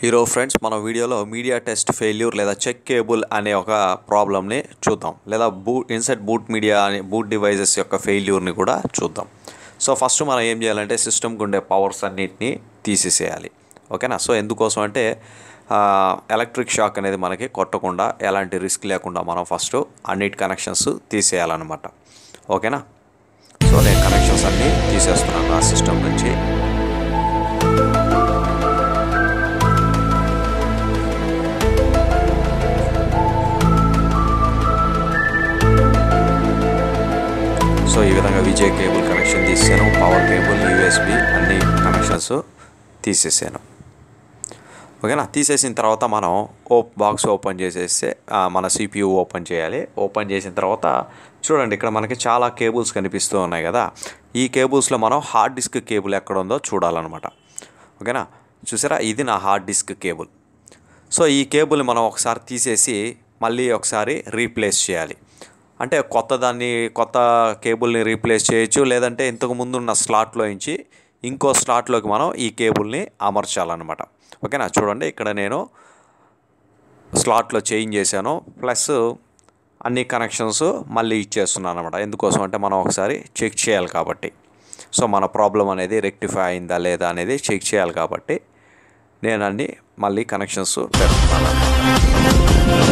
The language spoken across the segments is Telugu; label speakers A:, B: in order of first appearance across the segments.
A: హీరో ఫ్రెండ్స్ మన వీడియోలో మీడియా టెస్ట్ ఫెయిల్యూర్ లేదా చెక్ కేబుల్ అనే ఒక ప్రాబ్లమ్ని చూద్దాం లేదా బూట్ ఇన్సెట్ బూట్ మీడియా అనే బూట్ డివైజెస్ యొక్క ఫెయిల్యూర్ని కూడా చూద్దాం సో ఫస్ట్ మనం ఏం చేయాలంటే సిస్టమ్కి ఉండే పవర్స్ అన్నిటిని తీసేసేయాలి ఓకేనా సో ఎందుకోసం అంటే ఎలక్ట్రిక్ షాక్ అనేది మనకి కొట్టకుండా ఎలాంటి రిస్క్ లేకుండా మనం ఫస్ట్ అన్నిటి కనెక్షన్స్ తీసేయాలన్నమాట ఓకేనా సో నేను కనెక్షన్స్ అన్నీ తీసేస్తున్నాను నా సిస్టమ్ నుంచి సో ఈ విధంగా విజయ్ కేబుల్ కనెక్షన్ తీసాను పవర్ కేబుల్ యూఎస్బి అన్ని కనెక్షన్స్ తీసేసాను ఓకేనా తీసేసిన తర్వాత మనం ఓ బాక్స్ ఓపెన్ చేసేస్తే ఆ, మన సిపియు ఓపెన్ చేయాలి ఓపెన్ చేసిన తర్వాత చూడండి ఇక్కడ మనకి చాలా కేబుల్స్ కనిపిస్తూ ఉన్నాయి కదా ఈ కేబుల్స్లో మనం హార్డ్ డిస్క్ కేబుల్ ఎక్కడ ఉందో చూడాలన్నమాట ఓకేనా చూసారా ఇది నా హార్డ్ డిస్క్ కేబుల్ సో ఈ కేబుల్ని మనం ఒకసారి తీసేసి మళ్ళీ ఒకసారి రీప్లేస్ చేయాలి అంటే కొత్త దాన్ని కొత్త కేబుల్ని రీప్లేస్ చేయొచ్చు లేదంటే ఇంతకు ముందు ఉన్న స్లాట్లో నుంచి ఇంకో స్లాట్లోకి మనం ఈ కేబుల్ని అమర్చాలన్నమాట ఓకేనా చూడండి ఇక్కడ నేను స్లాట్లో చేంజ్ చేశాను ప్లస్ అన్ని కనెక్షన్స్ మళ్ళీ ఇచ్చేస్తున్నాను అనమాట ఎందుకోసం అంటే మనం ఒకసారి చెక్ చేయాలి కాబట్టి సో మన ప్రాబ్లం అనేది రెక్టిఫై అయిందా లేదా అనేది చెక్ చేయాలి కాబట్టి నేను అన్ని మళ్ళీ కనెక్షన్స్ పెడుతున్నాను అన్నమాట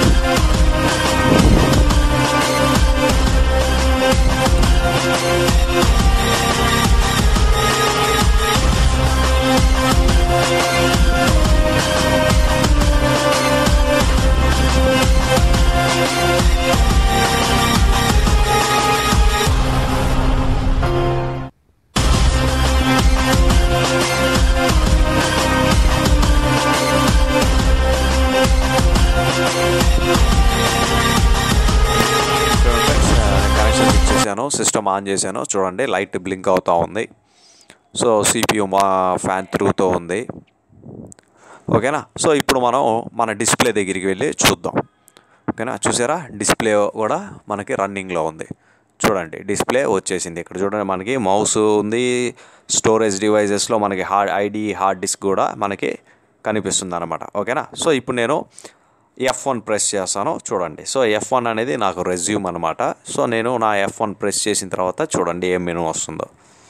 A: కనెక్షన్ ఇచ్చేసాను సిస్టమ్ ఆన్ చేశాను చూడండి లైట్ బ్లింక్ అవుతూ ఉంది సో సిపియు మా ఫ్యాన్ తిరుగుతూ ఉంది ఓకేనా సో ఇప్పుడు మనం మన డిస్ప్లే దగ్గరికి వెళ్ళి చూద్దాం ఓకేనా చూసారా డిస్ప్లే కూడా మనకి రన్నింగ్లో ఉంది చూడండి డిస్ప్లే వచ్చేసింది ఇక్కడ చూడండి మనకి మౌస్ ఉంది స్టోరేజ్ డివైజెస్లో మనకి హార్డ్ ఐడి హార్డ్ డిస్క్ కూడా మనకి కనిపిస్తుంది అనమాట ఓకేనా సో ఇప్పుడు నేను ఎఫ్ వన్ ప్రెస్ చేస్తాను చూడండి సో ఎఫ్ వన్ అనేది నాకు రెజ్యూమ్ అనమాట సో నేను నా ఎఫ్ వన్ ప్రెస్ చేసిన తర్వాత చూడండి ఏం మెనూ వస్తుందో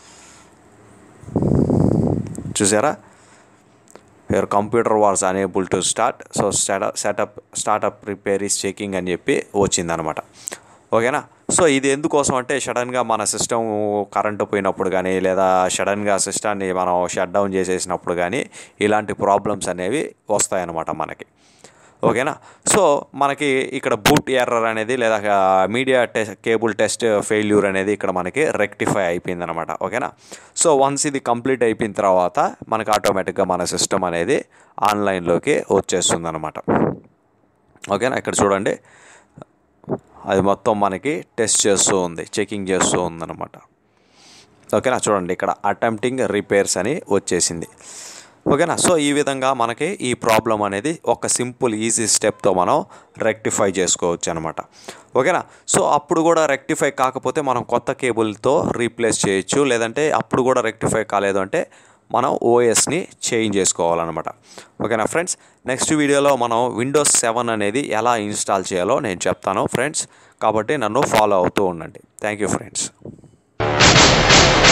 A: చూసారా your computer was unable to start so setup setup startup prepare is checking అని చెప్పి వచ్చిందనమాట ఓకేనా సో ఇది ఎందుకోసం అంటే సడన్గా మన సిస్టమ్ కరెంటు పోయినప్పుడు కానీ లేదా సడన్గా సిస్టాన్ని మనం షట్ డౌన్ చేసేసినప్పుడు కానీ ఇలాంటి ప్రాబ్లమ్స్ అనేవి వస్తాయన్నమాట మనకి ఓకేనా సో మనకి ఇక్కడ బూట్ ఎర్రర్ అనేది లేదా media test cable test failure అనేది ఇక్కడ మనకి రెక్టిఫై అయిపోయింది అనమాట ఓకేనా సో వన్స్ ఇది కంప్లీట్ అయిపోయిన తర్వాత మనకి ఆటోమేటిక్గా మన సిస్టమ్ అనేది ఆన్లైన్లోకి వచ్చేస్తుంది అనమాట ఓకేనా ఇక్కడ చూడండి అది మొత్తం మనకి టెస్ట్ చేస్తూ ఉంది చెకింగ్ చేస్తూ ఉందన్నమాట ఓకేనా చూడండి ఇక్కడ అటెంప్టింగ్ రిపేర్స్ అని వచ్చేసింది ఓకేనా సో ఈ విధంగా మనకి ఈ ప్రాబ్లం అనేది ఒక సింపుల్ ఈజీ స్టెప్తో మనం రెక్టిఫై చేసుకోవచ్చు అనమాట ఓకేనా సో అప్పుడు కూడా రెక్టిఫై కాకపోతే మనం కొత్త కేబుల్తో రీప్లేస్ చేయొచ్చు లేదంటే అప్పుడు కూడా రెక్టిఫై కాలేదు అంటే మనం ఓఎస్ని చేంజ్ చేసుకోవాలన్నమాట ఓకేనా ఫ్రెండ్స్ నెక్స్ట్ వీడియోలో మనం విండోస్ సెవెన్ అనేది ఎలా ఇన్స్టాల్ చేయాలో నేను చెప్తాను ఫ్రెండ్స్ కాబట్టి నన్ను ఫాలో అవుతూ ఉండండి థ్యాంక్ యూ ఫ్రెండ్స్